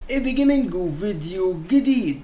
ايبي جيمنج وفيديو جديد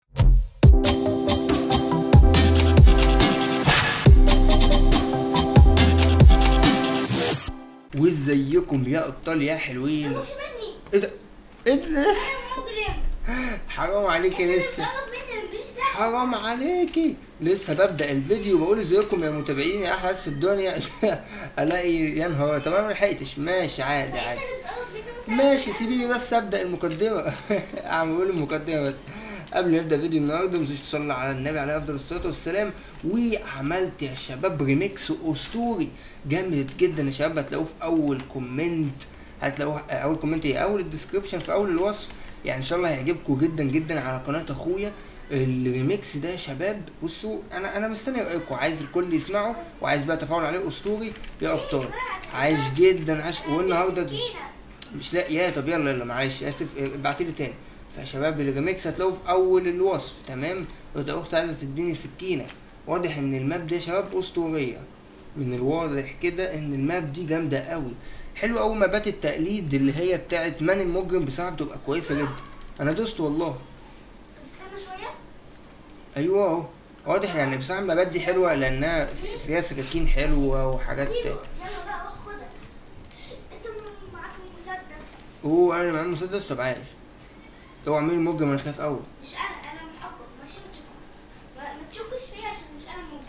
وازيكم يا ابطال يا حلوين مش مني ايه ده ايه ده لسه مجرم حرام عليكي لسه طلب مني مفيش ده حرام عليكي لسه ببدا الفيديو بقول ازيكم يا متابعين يا احلى ناس في الدنيا الاقي يا نهار تمام ما لحقتش ماشي عادي عادي انت اللي بتقرب مني وانت ماشي سيبيني بس ابدا المقدمه اعمل المقدمه بس قبل ما نبدا فيديو النهارده ما تنسوش تصلي على النبي عليه افضل الصلاه والسلام وعملت يا شباب ريميكس اسطوري جامد جدا يا شباب هتلاقوه في اول كومنت هتلاقوه اول كومنت ايه اول الديسكربشن في اول الوصف يعني ان شاء الله هيعجبكم جدا جدا على قناه اخويا الريميكس ده يا شباب بصوا انا انا مستني رايكم عايز الكل يسمعه وعايز بقى تفاعل عليه اسطوري يا ابطال عايش جدا عاش والنهارده سكينة. مش لا يا طب يلا يلا معلش اسف ابعتيلي تاني فشباب الريميكس هتلاقوه في اول الوصف تمام وده اخت عايزه تديني سكينه واضح ان الماب ده يا شباب اسطوريه من الواضح كده ان الماب دي جامده قوي حلو قوي مابات التقليد اللي هي بتاعت مان المجرم بصراحه بتبقى كويسه جدا انا دوست والله طب استنى شوية ايوه اهو واضح يعني بصراحه المابات دي حلوه لانها في- فيها سكاكين حلوه وحاجات سيبه يلا بقى روح خدها انت م- معاك المسدس اوه انا معايا مسدس طب عايش اوعى مين المجرم انا خايف قوي مش انا انا محقق ماشي ما تشكش ما, ما تشكش فيا عشان مش انا ممكن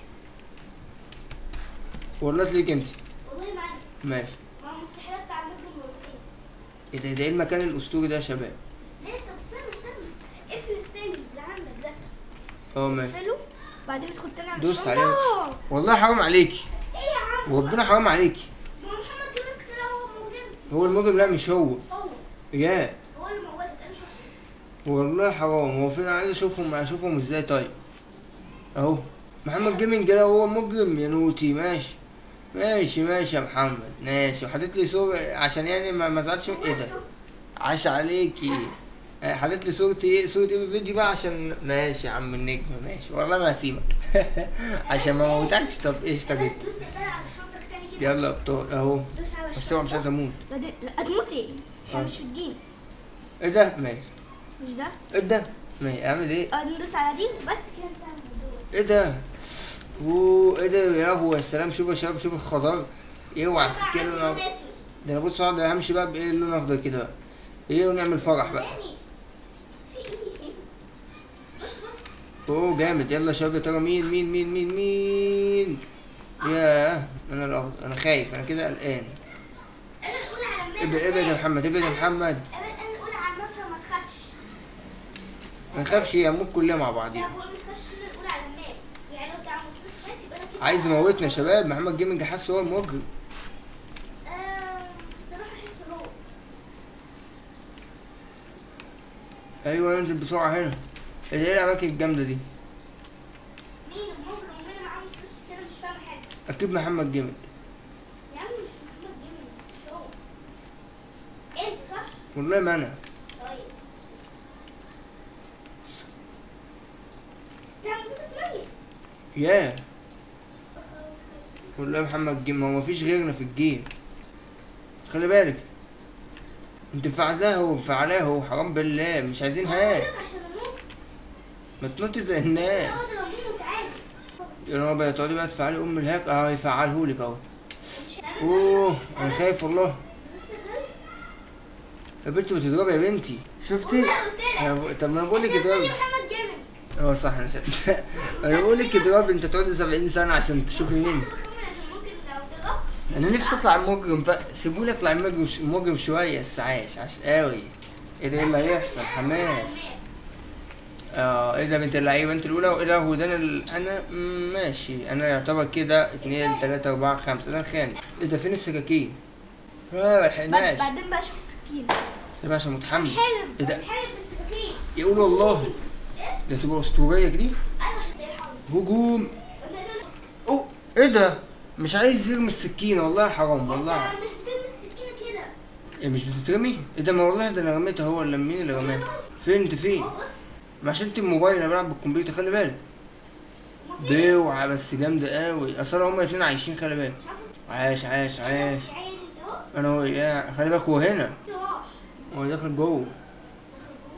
والله تلاقيك انت والله ما انا ماشي ما مستحيل اطلع مجرم مرتين ايه ده ده ايه المكان الاسطوري ده يا شباب ليه طب استنى استنى اقفل التاني اللي عندك ده اه ماشي اقفله بعدين ادخل تاني على دوست الشنطة عليها والله حرام عليكي ايه يا عم وربنا حرام عليكي ما هو محمد جابك طلع هو مجرم هو المجرم لا مش هو هو يا هو اللي موتك انا شفته والله حرام هو فين انا عايز اشوفهم اشوفهم ازاي طيب اهو محمد جيمنج ده هو مجرم يا نوتي ماشي ماشي ماشي يا محمد ماشي وحاطط لي صورة عشان يعني ما ما ازعلش من ايه ده عاش عليكي آه، حاطط لي صورتي ايه صورة ايه في الفيديو بقى عشان ماشي يا عم النجم ماشي والله ما هسيبك عشان ما موتكش طب ايش طب إيه؟ دوس بقى على شنطك تاني كده يلا يا ابطال اهو دوس على بس هو مش عايز اموت بعدين لا هتموت ايه؟ احنا آه. مش في الجيم ايه ده ماشي مش ده؟ ايه ده ماشي اعمل ايه اه ندوس على دي بس كده انت عامل الدور ايه ده اوه ايه ده يا هو يا سلام شوف يا شباب شوف الخضار اوعى السكين لون اخضر ده انا بص اقعد همشي بقى بايه اللون الاخضر كده بقى ايه ونعمل فرح بقى بص بص اوه جامد يلا يا شباب يا ترى مين مين مين مين مين ياه انا الاخضر انا خايف انا كده قلقان انا الاولى على ابعد ابعد يا محمد ابعد يا محمد انا الاولى على المفرق ما تخافش ما نخافش يا موت كلنا مع لا بعضينا بقول ما تخافش انا الاولى على الماب يعني لو تعمل بس مات يبقى انا كده عايز يموتنا يا شباب محمد جيمنج حاسس هو المجرم آه، بصراحه احس هو ايوه انزل بسرعه هنا ايه ده؟ ايه الاماكن الجامده دي مين المجرم ومين اللي معاه مسدس انا مش فاهم حاجه اكيد محمد جيمنج يا عم مش محمد جيمي مش هو انت صح؟ والله ما انا طيب ده مسدس ميت ياه خلاص كده. والله محمد جيم هو مفيش غيرنا في الجيم خلي بالك انت مفعلاه هو مفعلاه هو حرام بالله مش عايزين هاك بقولك عشان اموت ما تنطي زي الناس اقعد اموت عادي يا رب يا تقعدي بقى تفعلي ام الهاك اه يفعلهولك اهو مش انا اوه انا خايف والله بس ده يا بنتي بتضربي يا بنتي شفتي والله قلت لك أنا ب- طب ما انا بقول لك أنا اضربي محمد جامد اه صح انا نسيت انا بقول لك اضربي انت تقعدي 70 سنه عشان تشوفي مين بخمن عشان ممكن لو ضربت انا نفسي اطلع المجرم بقى سيبولي اطلع المجرم المجرم شويه بس عايش عاش قوي ايه ده ايه اللي هيحصل حماس اه ايه ده بنت اللعيبه انت الاولى وايه ده هو ده انا ال- انا مم، ماشي انا يعتبر كده اتنين تلاته اربعه خمسه انا الخامس ايه ده فين السكاكين؟ اه بعد- ملحقناش بعدين بقى اشوف السكين طب عشان متحمس حلم ايه ده حلم بالسكاكين يقول والله ده تبقى اسطوريه دي انا هحاول هجوم اوه ايه ده مش عايز يرمي السكينه والله حرام والله انت مش بترمي السكينه كده إيه مش بتترمي؟ ايه ده ما والله ده انا رميتها هو ولا مين اللي رماها؟ فين انت فين؟ هو بص ما عشان انت الموبايل انا بلعب بالكمبيوتر خلي بالك ما في بيوعى بس جامدة قوي اصل هما الاتنين عايشين خلي بالك مش عارفه عاش عاش عاش عين انت اهو انا هو يا خلي بالك هو هنا راح هو داخل جوه دخل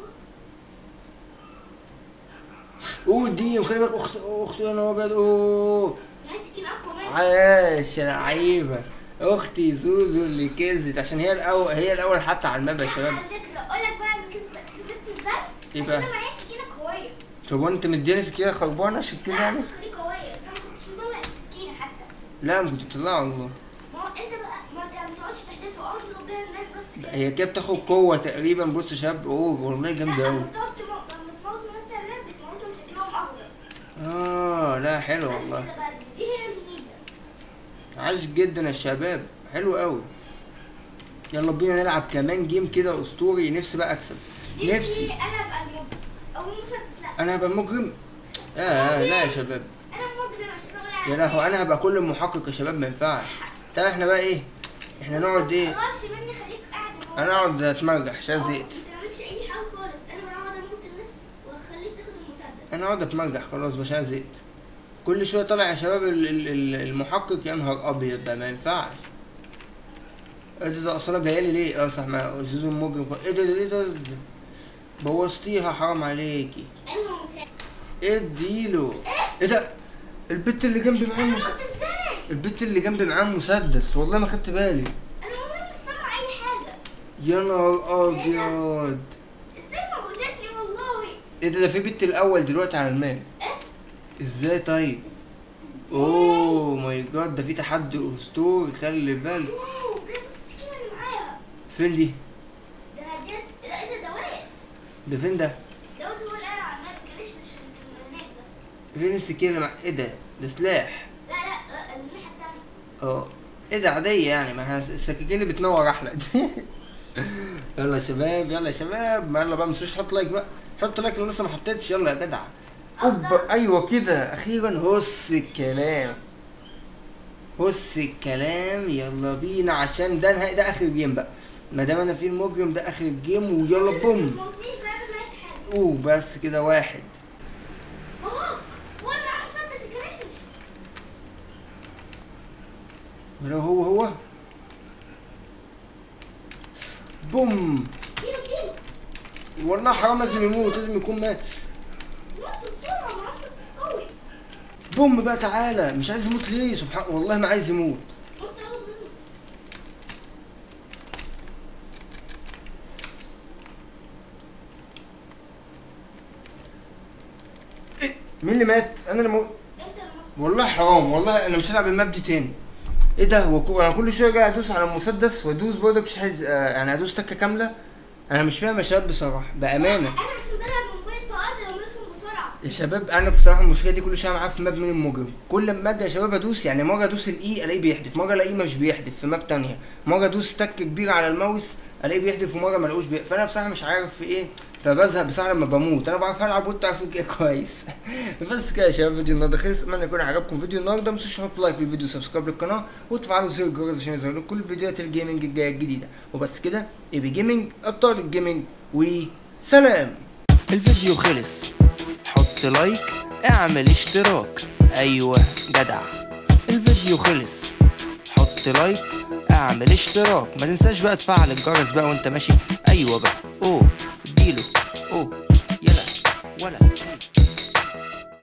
اوه دي وخلي بالك اخت اختي انا ابيض اوه معايا سكين اقوى منك عاش يا لعيبه اختي زوزو اللي كسبت عشان هي الاول هي الاول حتى على الماب يا شباب على فكره اقول لك بقى انا كسبت كسبت ازاي؟ إيه عشان بقى؟ انا معايا سكينه قويه طب وانت مديني سكينه خربانه عشان كده لا يعني الفكره دي قويه انت ما كنتش مطلع السكينه حتى لا ما كنت بتطلع والله ما هو انت بقى ما انت ما تقعدش تحدفها اه تضرب بيها الناس بس كده هي كده بتاخد قوه تقريبا بص يا شباب اوه والله جامده لا قوي لما بتقعد تموت لما تموت ناس الناس بتموتهم شكلهم اخضر اه لا حلو بس والله كده بقى دي- دي هي الميزه عاش جدا يا شباب حلو قوي يلا بينا نلعب كمان جيم كده اسطوري نفسي بقى اكسب نفسي نفسي انا ابقى المجرم او المسدس لا انا هبقى مجرم آه لا يا شباب انا مجرم عشان اقول يا لهوي انا هبقى كل محقق يا شباب ما ينفعش تعال احنا بقى ايه احنا نقعد ايه ما تقربش مني خليك قاعد اهو. انا اقعد اتمرجح عشان اه، زهقت ما تعملش اي حاجه خالص انا بقعد اموت الناس واخليك تاخد المسدس انا اقعد اتمرجح خلاص بس انا زهقت كل شويه طالع يا شباب ال- ال- ال- المحقق يا نهار ابيض ده ما ينفعش ايه ده ده اصلا جايه لي ليه اه صح ما زوزو المجرم خ- ايه ده ده ايه ده ده؟ بوظتيها حرام عليكي انا ممتاز اديله ايه ده البت اللي جنبي معاه انا مس... مت ازاي البت اللي جنبي معاه مسدس والله ما خدت بالي انا والله مش سامع اي حاجه يا نهار ابيض ازاي موتتني والله ايه ده ده في بنت الاول دلوقتي على الماب ايه ازاي طيب ازاي اوه ماي جاد ده في تحدي اسطوري خلي بالك واو بس السكينه اللي معايا فين دي ده انا جد لا ايه ده دوات ده فين ده دوات هو اللي قال على الماب كانش هناك ده فين السكينه اللي مع ايه ده ده سلاح لا لا لا الناحيه التانيه اه ايه ده عاديه يعني ما احنا السكاكين اللي بتنور احلى يلا يا شباب يلا يا شباب ما يلا بقى مش حط لايك بقى حط لايك لو لسه ما حطيتش يلا يا جدع اوبا ايوه كده اخيرا هس الكلام هس الكلام يلا بينا عشان ده نهائي ده اخر جيم بقى ما دام انا في المجرم ده اخر الجيم ويلا بوم ما موتنيش بعمل معاك حاجه اوه بس كده واحد اهو هو اللي معاه مسدس الكراشش ولو هو هو بوم اديله اديله والله حرام لازم يموت لازم يكون مات موت بسرعه معاه مسدس قوي بوم بقى تعالى مش عايز يموت ليه سبحان والله ما عايز يموت موت تاخد منه إيه؟ مين اللي مات انا اللي مو... انت اللي والله حرام والله انا مش هلعب الماب دي تاني ايه ده هو كو- انا كل شويه جاي ادوس على المسدس وادوس برضه مش عايز آه يعني ادوس تكه كامله انا مش فاهم يا شباب بصراحه بامانه انا عشان بلعب موبايل فاقدر اموتهم بسرعه يا شباب انا بصراحه المشكله دي كل شويه معايا في ماب من المجرم كل ما اجي يا شباب ادوس يعني مره ادوس الاي الاقيه بيحدف مره الاقيه مش بيحدف في ماب تانية مره ادوس تك كبير على الماوس الاقيه بيحدف ومره ما الاقوش بيحدف فانا بصراحه مش عارف في ايه فبزهق بصراحه لما بموت انا بعرف العب وانتوا عارفين كده كويس بس كده يا شباب فيديو النهارده خلص اتمنى يكون عجبكم فيديو النهارده ما تنسوش تحطوا لايك للفيديو سبسكرايب للقناه وتفعلوا زر الجرس عشان يظهر لكم كل فيديوهات الجيمنج الجايه الجديده وبس كده اي بي جيمنج ابطال الجيمنج وسلام الفيديو خلص حط لايك اعمل اشتراك ايوه جدع الفيديو خلص حط لايك اعمل اشتراك ما تنساش بقى تفعل الجرس بقى وانت ماشي ايوه بقى اوه اديله